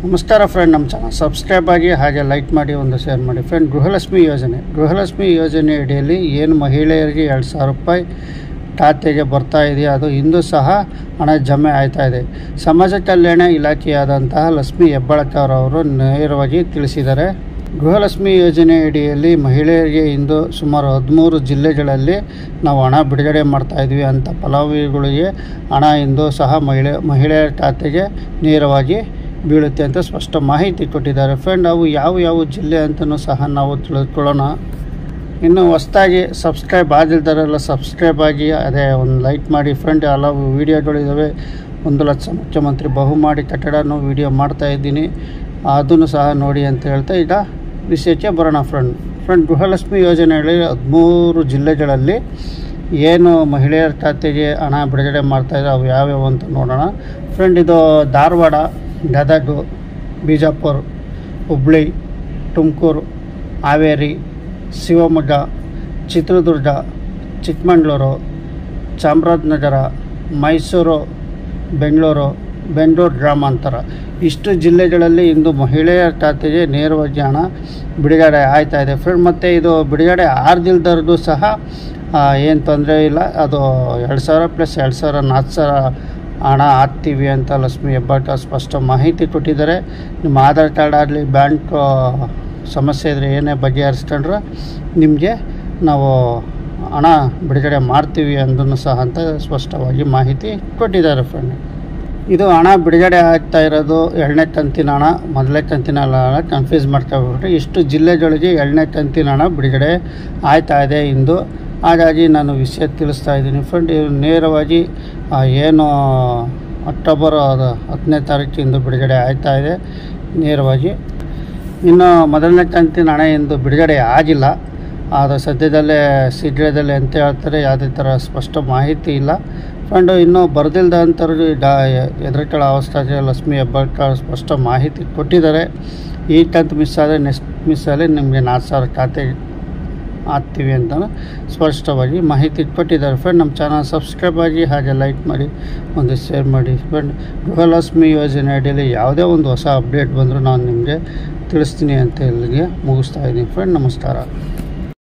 ನಮಸ್ಕಾರ ಫ್ರೆಂಡ್ ನಮ್ಮ channel subscribe ಆಗಿ ಹಾಗೆ ಲೈಕ್ ಮಾಡಿ ಒಂದು ಶೇರ್ ಮಾಡಿ ಫ್ರೆಂಡ್ ಗೃಹಲಕ್ಷ್ಮಿ ಯೋಜನೆ ಗೃಹಲಕ್ಷ್ಮಿ ಯೋಜನೆ ಅಡಿಯಲ್ಲಿ ಏನು ಮಹಿಳೆಯರಿಗೆ ಎರಡು ಸಾವಿರ ರೂಪಾಯಿ ಖಾತೆಗೆ ಬರ್ತಾ ಇದೆಯೋ ಅದು ಇಂದು ಸಹ ಹಣ ಜಮೆ ಆಯ್ತಾ ಇದೆ ಸಮಾಜ ಕಲ್ಯಾಣ ಇಲಾಖೆಯಾದಂತಹ ಲಕ್ಷ್ಮಿ ಹೆಬ್ಬಾಳ್ಕರ್ ಅವರು ನೇರವಾಗಿ ತಿಳಿಸಿದ್ದಾರೆ ಗೃಹಲಕ್ಷ್ಮಿ ಯೋಜನೆ ಅಡಿಯಲ್ಲಿ ಮಹಿಳೆಯರಿಗೆ ಇಂದು ಸುಮಾರು ಹದಿಮೂರು ಜಿಲ್ಲೆಗಳಲ್ಲಿ ನಾವು ಹಣ ಬಿಡುಗಡೆ ಮಾಡ್ತಾ ಇದ್ವಿ ಅಂತ ಫಲಾನುಭವಿಗಳಿಗೆ ಹಣ ಇಂದು ಸಹ ಮಹಿಳೆ ಮಹಿಳೆಯರ ಖಾತೆಗೆ ನೇರವಾಗಿ ಬೀಳುತ್ತೆ ಅಂತ ಸ್ಪಷ್ಟ ಮಾಹಿತಿ ಕೊಟ್ಟಿದ್ದಾರೆ ಫ್ರೆಂಡ್ ಅವು ಯಾವ ಯಾವ ಜಿಲ್ಲೆ ಅಂತಲೂ ಸಹ ನಾವು ತಿಳಿದುಕೊಳ್ಳೋಣ ಇನ್ನು ಹೊಸ್ದಾಗಿ ಸಬ್ಸ್ಕ್ರೈಬ್ ಆಗಿಲ್ದಾರೆಲ್ಲ ಸಬ್ಸ್ಕ್ರೈಬ್ ಆಗಿ ಅದೇ ಒಂದು ಲೈಕ್ ಮಾಡಿ ಫ್ರೆಂಡ್ ಹಲವು ವೀಡಿಯೋಗಳಿದ್ದಾವೆ ಒಂದು ಲಕ್ಷ ಮುಖ್ಯಮಂತ್ರಿ ಬಹುಮಾಡಿ ಕಟ್ಟಡನೂ ವೀಡಿಯೋ ಮಾಡ್ತಾ ಇದ್ದೀನಿ ಅದನ್ನು ಸಹ ನೋಡಿ ಅಂತ ಹೇಳ್ತಾ ಈಗ ವಿಷಯಕ್ಕೆ ಬರೋಣ ಫ್ರೆಂಡ್ ಫ್ರೆಂಡ್ ಗೃಹಲಕ್ಷ್ಮಿ ಯೋಜನೆಯಲ್ಲಿ ಹದಿಮೂರು ಜಿಲ್ಲೆಗಳಲ್ಲಿ ಏನು ಮಹಿಳೆಯರ ಖಾತೆಗೆ ಹಣ ಬಿಡುಗಡೆ ಮಾಡ್ತಾ ಇದ್ದಾರೆ ಅವು ಯಾವ್ಯಾವು ಅಂತ ನೋಡೋಣ ಫ್ರೆಂಡ್ ಇದು ಧಾರವಾಡ ಗದಗ ಬಿಜಾಪುರ ಹುಬ್ಳಿ ತುಮಕೂರು ಹಾವೇರಿ ಶಿವಮೊಗ್ಗ ಚಿತ್ರದುರ್ಗ ಚಿಕ್ಕಮಗಳೂರು ಚಾಮರಾಜನಗರ ಮೈಸೂರು ಬೆಂಗಳೂರು ಬೆಂಗಳೂರು ಗ್ರಾಮಾಂತರ ಇಷ್ಟು ಜಿಲ್ಲೆಗಳಲ್ಲಿ ಇಂದು ಮಹಿಳೆಯರ ಖಾತೆಗೆ ನೇರವಾಗಿ ಹಣ ಬಿಡುಗಡೆ ಆಯ್ತಾ ಇದೆ ಫ್ರೆಂಡ್ ಮತ್ತು ಇದು ಬಿಡುಗಡೆ ಆರ್ದಿಲ್ದವ್ರದ್ದು ಸಹ ಏನು ತೊಂದರೆ ಇಲ್ಲ ಅದು ಎರಡು ಸಾವಿರ ಪ್ಲಸ್ ಎರಡು ಸಾವಿರ ನಾಲ್ಕು ಸಾವಿರ ಹಣ ಹಾಕ್ತೀವಿ ಅಂತ ಲಕ್ಷ್ಮಿ ಹೆಬ್ಬಾಳ್ಕರ್ ಸ್ಪಷ್ಟ ಮಾಹಿತಿ ಕೊಟ್ಟಿದ್ದಾರೆ ನಿಮ್ಮ ಆಧಾರ್ ಕಾರ್ಡ್ ಆಗಲಿ ಬ್ಯಾಂಕ್ ಸಮಸ್ಯೆ ಇದ್ದರೆ ಏನೇ ಬಗೆಹರಿಸ್ಕೊಂಡ್ರೆ ನಿಮಗೆ ನಾವು ಹಣ ಬಿಡುಗಡೆ ಮಾಡ್ತೀವಿ ಅಂದನ್ನು ಸಹ ಅಂತ ಸ್ಪಷ್ಟವಾಗಿ ಮಾಹಿತಿ ಕೊಟ್ಟಿದ್ದಾರೆ ಫ್ರೆಂಡ್ ಇದು ಹಣ ಬಿಡುಗಡೆ ಆಗ್ತಾ ಇರೋದು ಎರಡನೇ ಕಂತಿನ ಹಣ ಮೊದಲನೇ ಕಂತಿನ ಹಣ ಕನ್ಫ್ಯೂಸ್ ಮಾಡ್ಕೊಬಿಟ್ರೆ ಇಷ್ಟು ಜಿಲ್ಲೆಗಳಿಗೆ ಎರಡನೇ ಕಂತಿನ ಹಣ ಬಿಡುಗಡೆ ಆಯ್ತಾ ಇದೆ ಇಂದು ಹಾಗಾಗಿ ನಾನು ವಿಷಯ ತಿಳಿಸ್ತಾ ಇದ್ದೀನಿ ಫ್ರೆಂಡ್ ಇವು ನೇರವಾಗಿ ಆ, ಏನು ಅಕ್ಟೋಬರ್ ಅದು ಹತ್ತನೇ ತಾರೀಕಿಂದು ಬಿಡುಗಡೆ ಆಯ್ತಾ ಇದೆ ನೇರವಾಗಿ ಇನ್ನು ಮೊದಲನೇ ಕಂತಿನ ಹಣ ಎಂದು ಬಿಡುಗಡೆ ಆಗಿಲ್ಲ ಅದು ಸದ್ಯದಲ್ಲೇ ಶೀಘ್ರದಲ್ಲೇ ಅಂತ ಹೇಳ್ತಾರೆ ಯಾವುದೇ ಥರ ಸ್ಪಷ್ಟ ಮಾಹಿತಿ ಇಲ್ಲ ಫ್ರೆಂಡು ಇನ್ನೂ ಬರೆದಿಲ್ದಂಥವ್ರಿಗೆ ಡಾ ಎದುರುಕಳ ಅವಸ್ಥೆ ಲಕ್ಷ್ಮಿ ಹೆಬ್ಬಾಳ್ಕರ್ ಸ್ಪಷ್ಟ ಮಾಹಿತಿ ಕೊಟ್ಟಿದ್ದಾರೆ ಈ ಕಂತು ಮಿಸ್ ಆದರೆ ನೆಕ್ಸ್ಟ್ ಮಿಸ್ ಆದರೆ ನಿಮಗೆ ನಾಲ್ಕು ಸಾವಿರ ಖಾತೆ ಹಾಕ್ತೀವಿ ಅಂತ ಸ್ಪಷ್ಟವಾಗಿ ಮಾಹಿತಿ ಕೊಟ್ಟಿದ್ದಾರೆ ಫ್ರೆಂಡ್ ನಮ್ಮ ಚಾನಲ್ ಸಬ್ಸ್ಕ್ರೈಬ್ ಆಗಿ ಹಾಗೆ ಲೈಕ್ ಮಾಡಿ ಒಂದು ಶೇರ್ ಮಾಡಿ ಫ್ರೆಂಡ್ ಗೃಹಲಕ್ಷ್ಮಿ ಯೋಜನೆ ಅಡಿಯಲ್ಲಿ ಯಾವುದೇ ಒಂದು ಹೊಸ ಅಪ್ಡೇಟ್ ಬಂದರೂ ನಾನು ನಿಮಗೆ ತಿಳಿಸ್ತೀನಿ ಅಂತ ಇಲ್ಲಿಗೆ ಮುಗಿಸ್ತಾ ಇದ್ದೀನಿ ಫ್ರೆಂಡ್ ನಮಸ್ಕಾರ